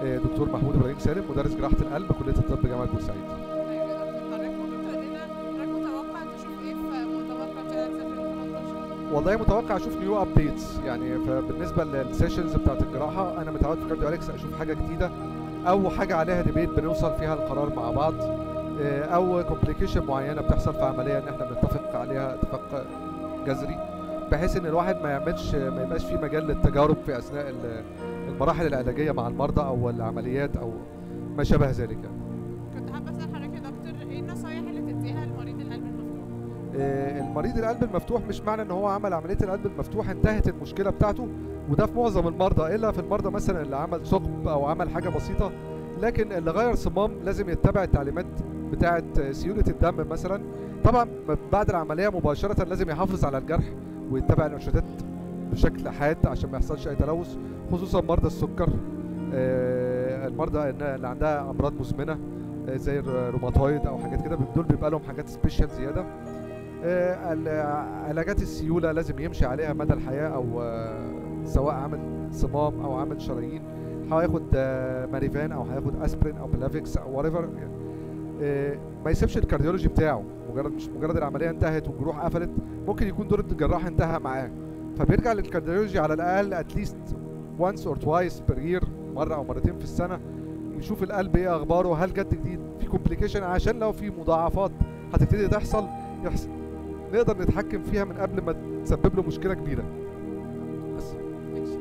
آه، دكتور محمود ابراهيم سالم مدرس جراحه القلب كليه الطب جامعه بورسعيد طيب يا دكتور حضرتك ممكن تقول لنا حضرتك متوقع تشوف ايه في مؤتمر كونتيننت 2018 والله متوقع اشوف نيو ابديتس يعني فبالنسبه للسيشنز بتاعت الجراحه انا متعود في كارديولكس اشوف حاجه جديده او حاجه عليها ديبيت بنوصل فيها القرار مع بعض آه، او كومبليكيشن معينه بتحصل في عمليه ان احنا بنتفق عليها اتفاق جذري بحيث ان الواحد ما يعملش ما يبقاش في مجال للتجارب في اثناء ال- المراحل العلاجيه مع المرضى او العمليات او ما شابه ذلك يعني. كنت حابه اسال حضرتك يا دكتور ايه النصايح اللي تديها لمريض القلب المفتوح آه، المريض القلب المفتوح مش معنى ان هو عمل عمليه القلب المفتوح انتهت المشكله بتاعته وده في معظم المرضى الا في المرضى مثلا اللي عمل ثقب او عمل حاجه بسيطه لكن اللي غير صمام لازم يتبع التعليمات بتاعه سيوله الدم مثلا طبعا بعد العمليه مباشره لازم يحافظ على الجرح ويتبع الارشادات بشكل حاد عشان ما يحصلش اي تلوث خصوصا مرضى السكر آه، المرضى اللي عندها امراض مزمنه آه، زي الروماتويد او حاجات كده دول بيبقى لهم حاجات سبيشال زياده آه، ال- علاجات السيوله لازم يمشي عليها مدى الحياه او آه، سواء عامل صمام او عامل شرايين هياخد آه، ماريفان او هياخد اسبرين او بلافيكس او وات ايفر ما يسيبش الكارديولوجي بتاعه مجرد مش مجرد العمليه انتهت والجروح قفلت ممكن يكون دور الجراح انتهى معاه فبيرجع للكارديولوجي على الاقل اتليست وانس اور توايس بير يير مره او مرتين في السنه يشوف القلب ايه اخباره هل جد جديد في كومبليكيشن عشان لو في مضاعفات هتبتدي تحصل يحصل نقدر نتحكم فيها من قبل ما تسبب له مشكله كبيره بس ماشي